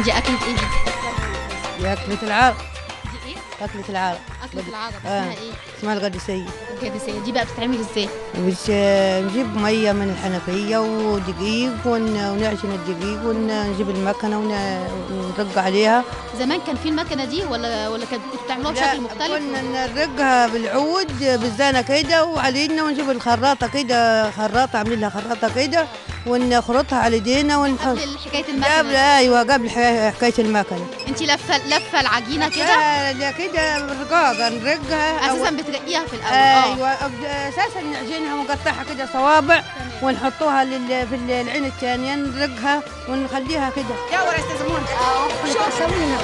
دي اكله ايه دي دي أكلة العرب دي ايه أكلة العرب اكله العرب آه. اسمها ايه اسمها القدسية الجدسيه دي بقى بتتعمل ازاي مش نجيب مية من الحنفية ودقيق ون- ونعجن الدقيق ونجيب المكنة ون- ونرق عليها زمان كان في المكنه دي ولا ولا كانت كنتوا بتعملوها لا، بشكل مختلف كنا نرقها بالعود بالزانة كده وعلينا ونجيب الخراطة كده خراطة عاملين لها خراطة كده ونخرطها على ايدينا ونحط قبل حكايه قبل المكنه ايوه قبل حكاية حكاية المكنة انت لفه لفه العجينه كده لا لا كده بالرقاقة نرقها اساسا أول- بترقيها في الاول اه ايوه أب- اساسا نعجنها ونقطعها كده صوابع ونحطوها لل... في العين الثانيه نرقها ونخليها كده يا ورا استاذ شو سوينا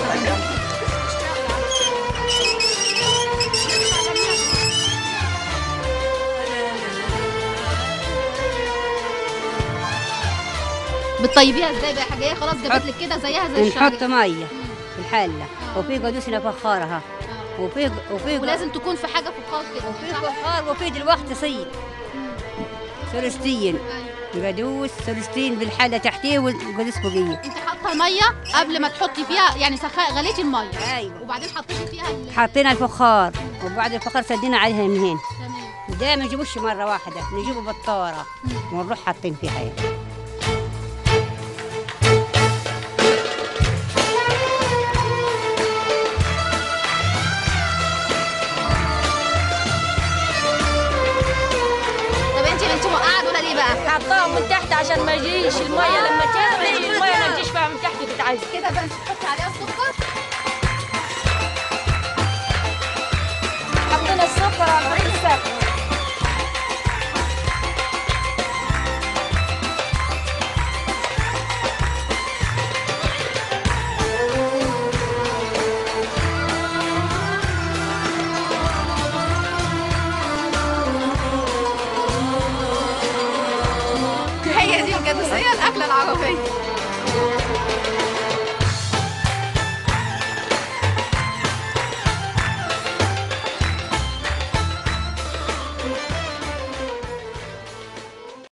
بتطيبيها ازاي بقى حاجه هي خلاص جابت لك كده زيها زي الشعريه نحط ميه في الحله وفي قدوسنا فخارها وفي وفي ولازم تكون في حاجه فخار كده وفي صح؟ فخار وفي دلوقتي صيد ثلثتين أيوة. قدوس ثلثتين بالحله تحتيه والقدوس فوقيه انت حاطه ميه قبل ما تحطي فيها يعني سخاء غليتي الميه ايوه وبعدين حطيتي فيها ال- حاطين الفخار وبعد الفخار سدينا عليها من هنا تمام ده ما نجيبوش مره واحده نجيبه بالطاره ونروح حاطين فيها يعني. طب انت انت موقعه دول ليه بقى حطاها من تحت عشان ما يجيش الميه لما تغلي الميه ما تجيش فيها من تحت تتعز كده بقى انت تحطي عليها السكر حطينا السكر على السكر هي دي الجدسيه الاكله العربيه